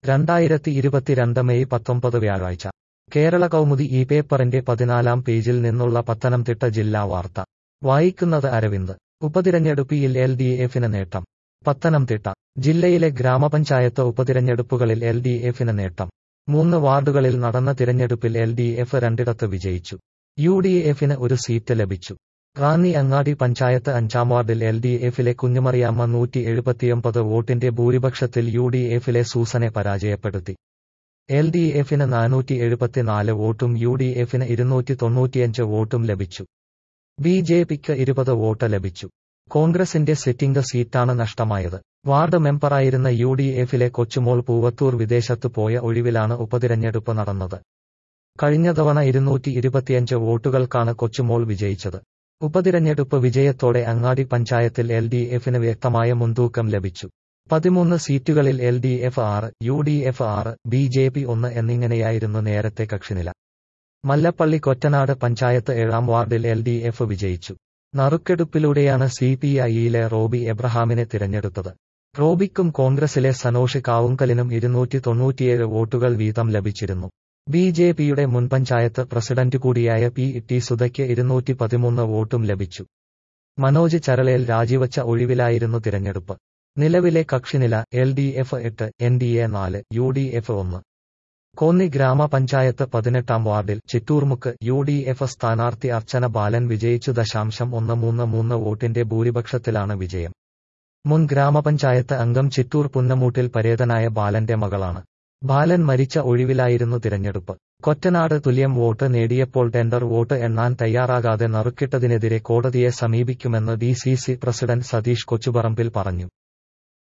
രണ്ടായിരത്തി ഇരുപത്തിരണ്ട് മെയ് പത്തൊമ്പത് വ്യാഴാഴ്ച കേരള കൗമുദി ഈ പേപ്പറിന്റെ പതിനാലാം പേജിൽ നിന്നുള്ള പത്തനംതിട്ട ജില്ലാ വാർത്ത വായിക്കുന്നത് അരവിന്ദ് ഉപതിരഞ്ഞെടുപ്പിൽ എൽ ഡി എഫിന് നേട്ടം പത്തനംതിട്ട ജില്ലയിലെ ഗ്രാമപഞ്ചായത്ത് ഉപതിരഞ്ഞെടുപ്പുകളിൽ എൽ ഡി എഫിന് നേട്ടം മൂന്ന് വാർഡുകളിൽ നടന്ന തിരഞ്ഞെടുപ്പിൽ എൽ ഡി എഫ് രണ്ടിടത്ത് വിജയിച്ചു യു ഡി എഫിന് ഒരു സീറ്റ് ലഭിച്ചു റാന്നി അങ്ങാടി പഞ്ചായത്ത് അഞ്ചാം വാർഡിൽ എൽ ഡി എഫിലെ കുഞ്ഞുമറിയാമ്മ നൂറ്റി എഴുപത്തിയൊമ്പത് വോട്ടിന്റെ ഭൂരിപക്ഷത്തിൽ യു ഡി എഫിലെ സൂസനെ പരാജയപ്പെടുത്തി എൽ ഡി എഫിന് നാനൂറ്റി എഴുപത്തിനാല് വോട്ടും യു ഡി എഫിന് ഇരുന്നൂറ്റി തൊണ്ണൂറ്റിയഞ്ച് വോട്ടും ലഭിച്ചു ബി ജെ പിക്ക് ഇരുപത് വോട്ട് ലഭിച്ചു കോൺഗ്രസിന്റെ സിറ്റിംഗ് സീറ്റാണ് നഷ്ടമായത് വാർഡ് മെമ്പറായിരുന്ന യു ഡി എഫിലെ കൊച്ചുമോൾ പൂവത്തൂർ വിദേശത്ത് പോയ ഒഴിവിലാണ് ഉപതിരഞ്ഞെടുപ്പ് നടന്നത് കഴിഞ്ഞ തവണ ഇരുന്നൂറ്റി ഇരുപത്തിയഞ്ച് വോട്ടുകൾക്കാണ് കൊച്ചുമോൾ വിജയിച്ചത് ഉപതിരഞ്ഞെടുപ്പ് വിജയത്തോടെ അങ്ങാടി പഞ്ചായത്തിൽ എൽ ഡി എഫിന് വ്യക്തമായ മുൻതൂക്കം ലഭിച്ചു പതിമൂന്ന് സീറ്റുകളിൽ എൽ ഡി എഫ് ആറ് യു ഡി എഫ് ആറ് ബി ജെ പി ഒന്ന് എന്നിങ്ങനെയായിരുന്നു നേരത്തെ കക്ഷിനില മല്ലപ്പള്ളി കൊറ്റനാട് പഞ്ചായത്ത് ഏഴാം വാർഡിൽ എൽ ഡി എഫ് വിജയിച്ചു നറുക്കെടുപ്പിലൂടെയാണ് സി പി ഐയിലെ റോബി എബ്രഹാമിനെ തിരഞ്ഞെടുത്തത് റോബിക്കും കോൺഗ്രസിലെ സനോഷ് കാവുങ്കലിനും ഇരുന്നൂറ്റി തൊണ്ണൂറ്റിയേഴ് വോട്ടുകൾ വീതം ലഭിച്ചിരുന്നു ബി ജെ പിയുടെ മുൻ പഞ്ചായത്ത് പ്രസിഡന്റ് കൂടിയായ പി ടി സുധയ്ക്ക് ഇരുന്നൂറ്റി പതിമൂന്ന് വോട്ടും ലഭിച്ചു മനോജ് ചരളയിൽ രാജിവച്ച ഒഴിവിലായിരുന്നു തിരഞ്ഞെടുപ്പ് നിലവിലെ കക്ഷിനില എൽ ഡി എഫ് എട്ട് എൻ ഡി എ നാല് യു ഡി എഫ് ഒന്ന് കോന്നി ഗ്രാമപഞ്ചായത്ത് പതിനെട്ടാം വാർഡിൽ ചിറ്റൂർമുക്ക് യു ഡി എഫ് സ്ഥാനാർത്ഥി അർച്ചന ബാലൻ വിജയിച്ചു ദശാംശം ഒന്ന് മൂന്ന് മൂന്ന് വോട്ടിന്റെ ഭൂരിപക്ഷത്തിലാണ് വിജയം മുൻ ഗ്രാമപഞ്ചായത്ത് അംഗം ചിറ്റൂർ പുന്നമൂട്ടിൽ പരേതനായ ബാലന്റെ മകളാണ് ബാലൻ മരിച്ച ഒഴിവിലായിരുന്നു തിരഞ്ഞെടുപ്പ് കൊറ്റനാട് തുല്യം വോട്ട് നേടിയപ്പോൾ ടെൻഡർ വോട്ട് എണ്ണാൻ തയ്യാറാകാതെ നറുക്കിട്ടതിനെതിരെ കോടതിയെ സമീപിക്കുമെന്ന് D C C president Satheesh Kochuparambil പറഞ്ഞു